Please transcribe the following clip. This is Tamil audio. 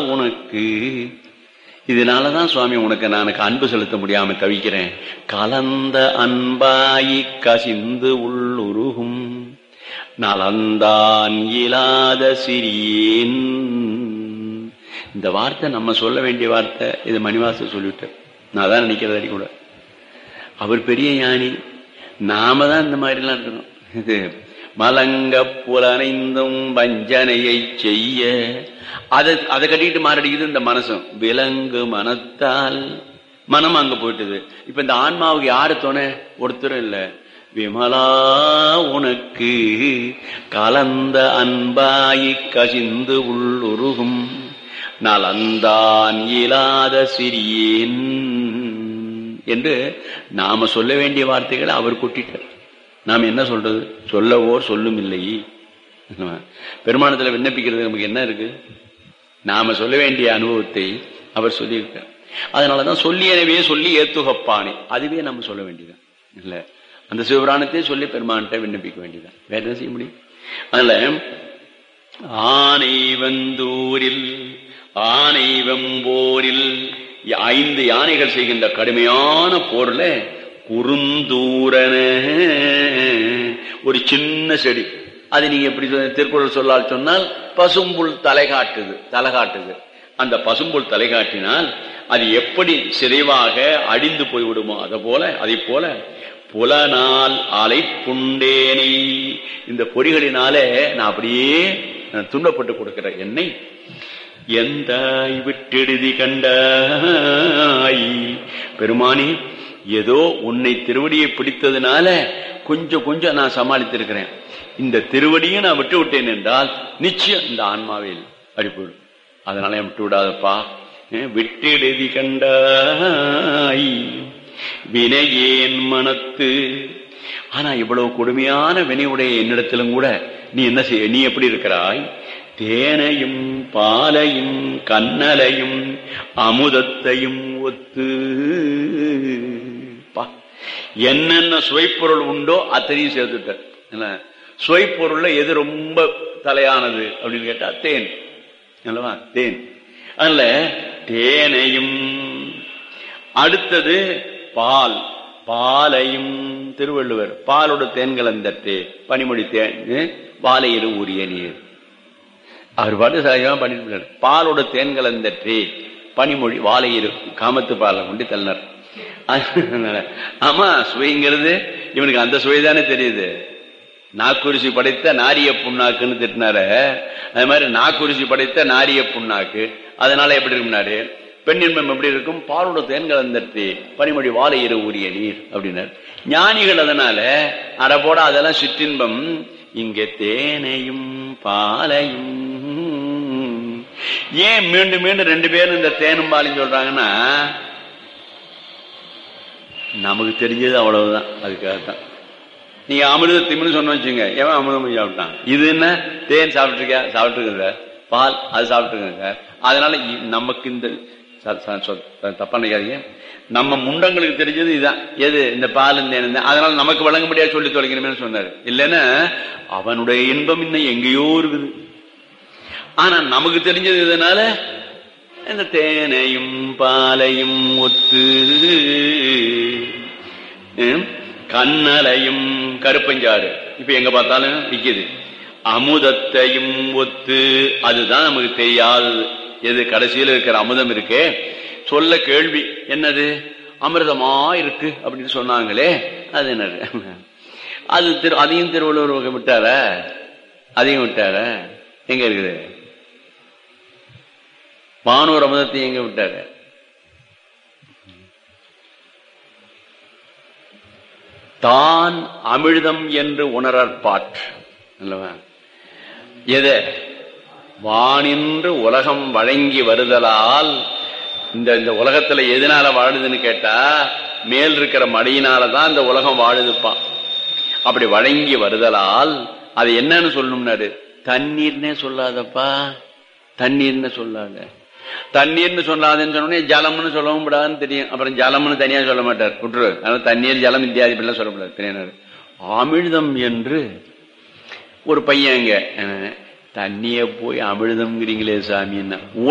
உனக்கு இதனாலதான் சுவாமி உனக்கு நான் அன்பு செலுத்த முடியாம தவிக்கிறேன் கலந்த அன்பாயி கசிந்து உள்ளுருகும் நலந்தான் இயலாத சிறியேன் இந்த வார்த்தை நம்ம சொல்ல வேண்டிய வார்த்தை இது மணிவாச சொல்லிவிட்டார் நான் தான் நினைக்கிறது அடி கூட அவர் பெரிய ஞானி நாம தான் இந்த மாதிரிலாம் இருக்கணும் இது மலங்க புலனைந்தும் வஞ்சனையை செய்ய அதை அதை கட்டிட்டு மாரடிக்குது இந்த மனசும் விலங்கு மனத்தால் மனம் அங்க போயிட்டுது இப்ப இந்த ஆன்மாவுக்கு யாரு துணை ஒருத்தரும் இல்ல விமலா உனக்கு கலந்த அன்பாயி கசிந்து உள்ளுருகும் நலந்தான் இயலாத சிறியேன் என்று நாம சொல்ல வேண்டிய வார்த்தைகளை அவர் கொட்டிட்டார் நாம் என்ன சொல்றது சொல்லவோர் சொல்லும் இல்லை பெருமானத்துல விண்ணப்பிக்கிறது நமக்கு என்ன இருக்கு நாம சொல்ல வேண்டிய அனுபவத்தை அவர் சொல்லியிருக்கார் அதனாலதான் சொல்லியனவே சொல்லி ஏத்துகப்பானே அதுவே நம்ம சொல்ல வேண்டியதான் இல்ல அந்த சிவபுராணத்தையே சொல்லி பெருமான்கிட்ட விண்ணப்பிக்க வேண்டியதான் வேற என்ன செய்ய முடியும் அதுல ஆனை வந்தூரில் ஆனை வெம்போரில் ஐந்து யானைகள் செய்கின்ற கடுமையான போர்ல குறுந்தூரன ஒரு சின்ன செடி அது நீங்க எப்படி திருக்குறள் சொல்லால் சொன்னால் பசும்புல் தலை காட்டுது தலை காட்டுது அந்த பசும்புல் தலை காட்டினால் அது எப்படி சிதைவாக அடிந்து போய்விடுமோ அதை போல அதை போல புலனால் அலை புண்டேனை இந்த பொறிகளினாலே நான் அப்படியே துன்பப்பட்டு கொடுக்கிற என்னை எந்த விட்டெழுதி கண்டாய் பெருமானி ஏதோ உன்னை திருவடியை பிடித்ததுனால கொஞ்சம் கொஞ்சம் நான் சமாளித்திருக்கிறேன் இந்த திருவடியை நான் விட்டு விட்டேன் என்றால் நிச்சயம் இந்த ஆன்மாவில் அடிப்படும் அதனால என் விட்டு விடாதப்பா விட்டெழுதி கண்டாய் வினையேன் மனத்து ஆனா இவ்வளவு கொடுமையான வினையுடைய என்னிடத்திலும் கூட நீ என்ன செய்ய நீ எப்படி இருக்கிறாய் தேனையும் பாலையும் கண்ணலையும் அமுதத்தையும் ஒத்து என்னென்ன சுவைப்பொருள் உண்டோ அத்தனையும் சேர்த்துட்ட சுவைப்பொருள்ல எது ரொம்ப தலையானது அப்படின்னு கேட்டா தேன் அல்லவா தேன் அதுல தேனையும் அடுத்தது பால் பாலையும் திருவள்ளுவர் பாலோட தேன் கலந்தட்டே பனிமொழி தேன் வாழையிரு உரிய நீர் அவர் பாட்டு சகஜமா பண்ணிட்டு பாலோட தேன் கலந்தற்றே பனிமொழி வாழையிரு காமத்து பாலை கொண்டு தள்ளினார் ஆமா சுவைங்கிறது இவனுக்கு அந்த சுவை தானே தெரியுது நாக்குரிசி படைத்த நாரிய புண்ணாக்குன்னு திட்டினாரு அது மாதிரி நாக்குரிசி படைத்த நாரிய புண்ணாக்கு அதனால எப்படி இருக்குனாரு பெண் இன்பம் எப்படி இருக்கும் பாலோட தேன் கலந்தற்றே பனிமொழி வாழை இரு உரிய நீர் அப்படின்னாரு ஞானிகள் அதனால அடப்போட அதெல்லாம் சிற்றின்பம் இங்க தேனையும் பாலையும் ஏன் மீண்டும் மீண்டும் ரெண்டு பேரும் இந்த தேனும் பாலையும் சொல்றாங்கன்னா நமக்கு தெரிஞ்சது அவ்வளவுதான் அதுக்காகத்தான் நீங்க அமிர்த திம்னு சொன்ன வச்சுங்க எவன் அமிர்தம் சாப்பிட்டான் இது என்ன தேன் சாப்பிட்டுருக்க சாப்பிட்டுருக்கேன் சார் பால் அது சாப்பிட்டுருக்கேன் சார் அதனால நமக்கு இந்த தப்பா நினைக்காதீங்க நம்ம முண்டங்களுக்கு தெரிஞ்சது இதுதான் எது இந்த பால் இந்த அதனால நமக்கு வழங்க முடியாது சொல்லி தொலைக்கணுமே சொன்னாரு இல்லைன்னா அவனுடைய இன்பம் இன்னும் எங்கேயோ இருக்குது ஆனா நமக்கு தெரிஞ்சது இதனால இந்த தேனையும் பாலையும் ஒத்து கண்ணலையும் கருப்பஞ்சாறு இப்ப எங்க பார்த்தாலும் விக்குது அமுதத்தையும் ஒத்து அதுதான் நமக்கு தெரியாதது எது கடைசியில் இருக்கிற அமுதம் இருக்கே சொல்ல கேள்வி என்னது அமிர்தமா இருக்கு அப்படின்னு சொன்னாங்களே அது என்னது அது திரு அதையும் திருவள்ளுவர் விட்டார அதையும் விட்டார எங்க இருக்குது வானூர் அமுதத்தை எங்க விட்டாரு தான் அமிழ்தம் என்று உணரற்பாற்று அல்லவா எதை வானின்று உலகம் வழங்கி வருதலால் இந்த இந்த உலகத்துல எதனால வாழுதுன்னு கேட்டா மேல் இருக்கிற மடியினாலதான் இந்த உலகம் வாழுதுப்பான் அப்படி வழங்கி வருதலால் அது என்னன்னு சொல்லணும்னாரு தண்ணீர்னே சொல்லாதப்பா தண்ணீர்னு சொல்லாத தண்ணீர்னு சொல்லாதுன்னு சொன்னோடனே ஜலம்னு சொல்லவும் கூடாதுன்னு தெரியும் அப்புறம் ஜலம்னு தனியா சொல்ல மாட்டார் குற்று அதனால தண்ணீர் ஜலம் இத்தியாதி இப்படிலாம் சொல்லக்கூடாது தெரியாது அமிழ்தம் என்று ஒரு பையன் அங்க தண்ணிய போய் அமிழ்தம்ங்கிறீங்களே சாமி என்ன